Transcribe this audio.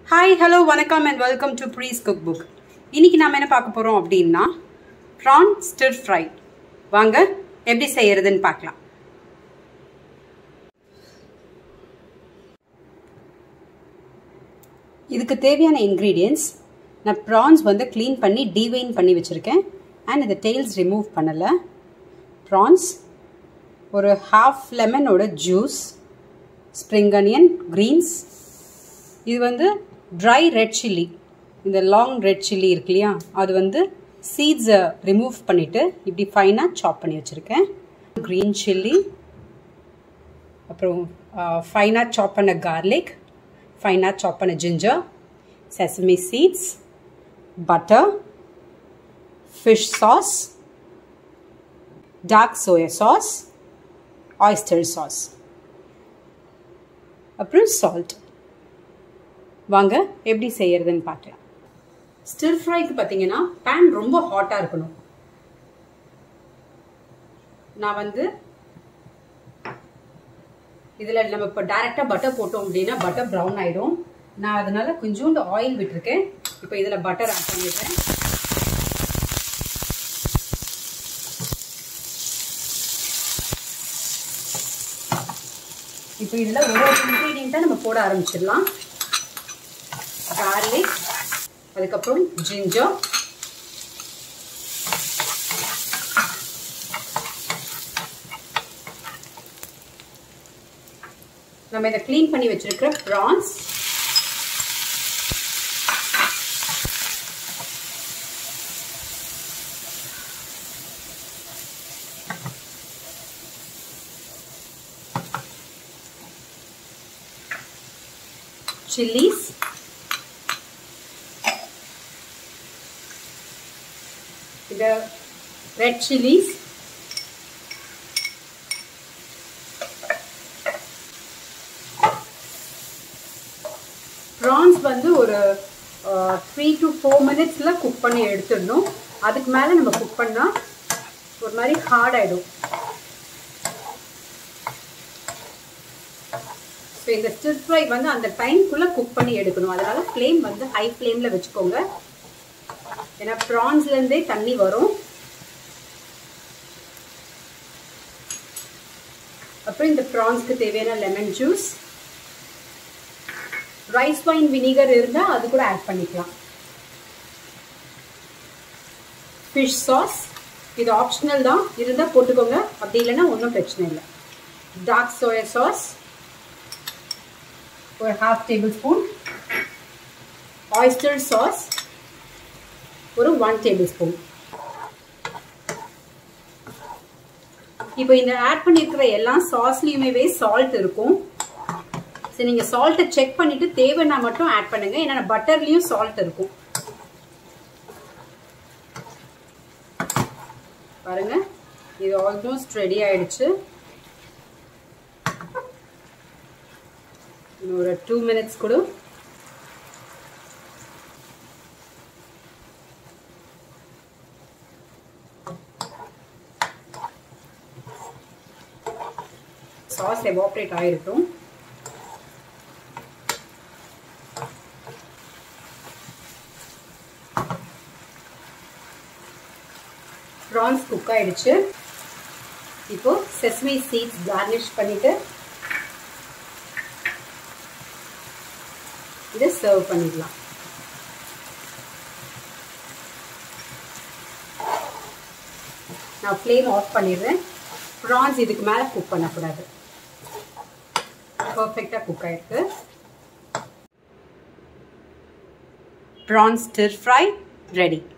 hi hello வணக்கம் and welcome to breeze cook book இன்னைக்கு நாம என்ன பார்க்க போகிறோம் அப்படின்னா ப்ரான் ஸ்டிர் ஃப்ரை வாங்க எப்படி செய்யறதுன்னு பார்க்கலாம் இதுக்கு தேவையான இன்க்ரீடியன்ஸ் நான் ப்ரான்ஸ் வந்து க்ளீன் பண்ணி டீவைன் பண்ணி வச்சுருக்கேன் அண்ட் இந்த டெய்ல்ஸ் ரிமூவ் பண்ணலை ப்ரான்ஸ் ஒரு ஹாஃப் லெமனோட ஜூஸ் ஸ்ப்ரிங் அனியன் க்ரீன்ஸ் இது வந்து ட்ரை ரெட் சில்லி இந்த லாங் ரெட் சில்லி இருக்கு இல்லையா அது வந்து சீட்ஸை ரிமூவ் பண்ணிவிட்டு இப்படி ஃபைனாக சாப் பண்ணி வச்சுருக்கேன் க்ரீன் சில்லி அப்புறம் ஃபைனாக சாப் பண்ண கார்லிக் ஃபைனாக சாப் பண்ண ginger sesame seeds butter fish sauce dark soya sauce oyster sauce அப்புறம் சால்ட் வாங்க எப்படி செய்யறதுன்னு பார்க்கலாம் ஸ்டிர் ஃப்ரைக்கு பார்த்தீங்கன்னா பேன் ரொம்ப ஹாட்டாக இருக்கணும் நான் வந்து இதில் நம்ம இப்போ டைரெக்டாக பட்டர் போட்டோம் அப்படின்னா பட்டர் ப்ரௌன் ஆகிடும் நான் அதனால கொஞ்சோண்டு ஆயில் விட்டுருக்கேன் இப்போ இதில் பட்டர் ஆட் பண்ணிடுறேன் இப்போ இதில் ஒரு ஒரு இன்க்ரீடியண்ட்டாக நம்ம போட ஆரம்பிச்சிடலாம் garlic அதுக்கப்புறம் ஜிஞ்சர் நம்ம இதை க்ளீன் பண்ணி வச்சிருக்கிற prawns chilies the red chilies prawns வந்து ஒரு த்ரீ டு ஃபோர் மினிட்ஸில் குக் பண்ணி எடுத்துடணும் அதுக்கு மேலே நம்ம குக் பண்ணால் ஒரு மாதிரி ஹார்ட் ஆகிடும் ஸோ இந்த ஸ்டிர் ஃப்ரை வந்து அந்த டைம்குள்ளே குக் பண்ணி எடுக்கணும் அதனால் ஃப்ளேம் வந்து ஹை ஃப்ளேமில் வச்சுக்கோங்க ஏன்னா ப்ரான்ஸ்லேருந்தே தண்ணி வரும் அப்புறம் இந்த ப்ரான்ஸ்க்கு தேவையான lemon juice rice wine vinegar இருந்தால் அது கூட ஆட் பண்ணிக்கலாம் ஃபிஷ் சாஸ் இது ஆப்ஷனல் தான் இருந்தால் போட்டுக்கோங்க அப்படி இல்லைன்னா ஒன்றும் பிரச்சனை இல்லை டார்க் சோயா சாஸ் ஒரு half tablespoon oyster sauce ஒரு ஒன் டேபிள் ஸ்பூன் இப்போ இந்த ஆட் பண்ணியிருக்கிற எல்லா சாஸ்லேயுமே சால்ட் இருக்கும் சரி நீங்கள் சால்ட்டை செக் பண்ணிட்டு தேவைன்னா மட்டும் ஆட் பண்ணுங்க ஏன்னா பட்டர்லேயும் சால்ட் இருக்கும் பாருங்க இது ஆல்மோஸ்ட் ரெடி ஆயிடுச்சு ஒரு டூ மினிட்ஸ் கூட சாஸ் எவாப்ரேட் ஆகிருக்கும் ப்ரான்ஸ் குக் ஆயிடுச்சு இப்போ செஸ்மி சீட்ஸ் கார்னிஷ் பண்ணிட்டு இதை சர்வ் பண்ணிடலாம் நான் ஃப்ளேம் ஆஃப் பண்ணிடுறேன் ப்ரான்ஸ் இதுக்கு மேலே குக் பண்ணக்கூடாது பர்ஃபெக்டாக குக் ஆயிருக்கு ப்ரான்ஸ் ஸ்டிர் ஃப்ரை ரெடி